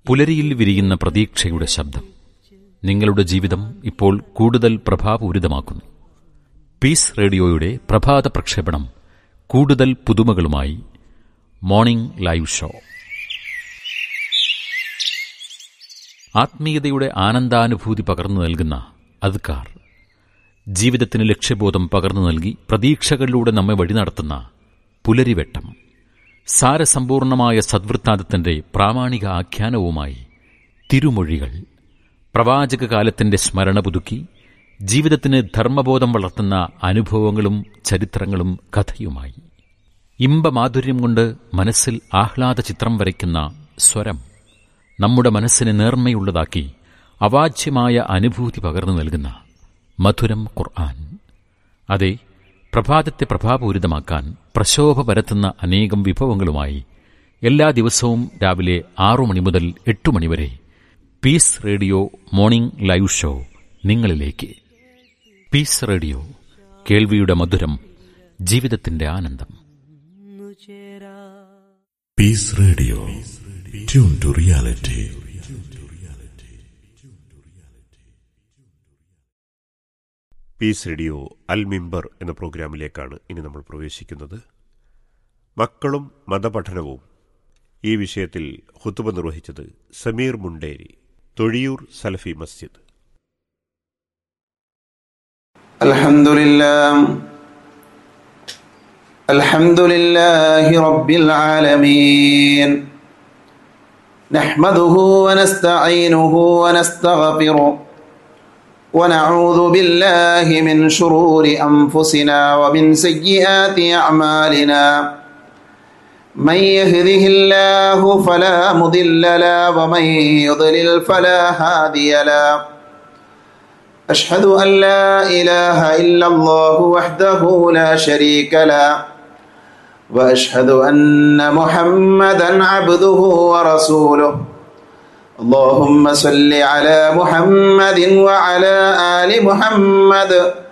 പുലരിയിൽ വിരിയുന്ന പ്രതീക്ഷയുടെ ശബ്ദം നിങ്ങളുടെ ജീവിതം ഇപ്പോൾ കൂടുതൽ പ്രഭാപൂരിതമാക്കുന്നു പീസ് റേഡിയോയുടെ പ്രഭാത പ്രക്ഷേപണം കൂടുതൽ പുതുമകളുമായി മോർണിംഗ് ലൈവ് ഷോ ആത്മീയതയുടെ ആനന്ദാനുഭൂതി പകർന്നു നൽകുന്ന അദ്കാർ ജീവിതത്തിന് ലക്ഷ്യബോധം പകർന്നു നൽകി പ്രതീക്ഷകളിലൂടെ നമ്മെ വഴി നടത്തുന്ന പുലരിവെട്ടം സാരസമ്പൂർണമായ സദ്വൃത്താന്തത്തിന്റെ പ്രാമാണിക ആഖ്യാനവുമായി തിരുമൊഴികൾ പ്രവാചക കാലത്തിന്റെ സ്മരണ പുതുക്കി ജീവിതത്തിന് ധർമ്മബോധം വളർത്തുന്ന അനുഭവങ്ങളും ചരിത്രങ്ങളും കഥയുമായി ഇമ്പമാധുര്യം കൊണ്ട് മനസ്സിൽ ആഹ്ലാദ ചിത്രം വരയ്ക്കുന്ന സ്വരം നമ്മുടെ മനസ്സിനെ നേർമ്മയുള്ളതാക്കി അവാച്യമായ അനുഭൂതി പകർന്നു നൽകുന്ന മധുരം ഖുർആൻ അതെ പ്രഭാതത്തെ പ്രഭാപൂരിതമാക്കാൻ പ്രശോഭ പരത്തുന്ന അനേകം വിഭവങ്ങളുമായി എല്ലാ ദിവസവും രാവിലെ ആറു മണി മുതൽ എട്ട് മണിവരെ Peace Radio morning live show നിങ്ങളിലേക്ക് പീസ് റേഡിയോ കേൾവിയുടെ മധുരം ജീവിതത്തിന്റെ ആനന്ദം Peace Radio tune to reality Peace Radio Al Mimbar എന്ന പ്രോഗ്രാമിലേക്കാണ് ഇനി നമ്മൾ പ്രവേശിക്കുന്നത് മക്കളും മതപഠനവും ഈ വിഷയത്തിൽ ഹുത്തുബ നിർവഹിച്ചത് സമീർ മുണ്ടേരി തൊഴിയൂർ സലഫി മസ്ജിദ് الحمد لله الحمد لله رب العالمين نحمده ونستعينه ونستغفره ونعوذ بالله من شرور انفسنا ومن سيئات اعمالنا من يهده الله فلا مضل له ومن يضلل فلا هادي له أشهد أن لا إله إلا الله وحده لا شريك له وأشهد أن محمدا عبده ورسوله اللهم صل على محمد وعلى آل محمد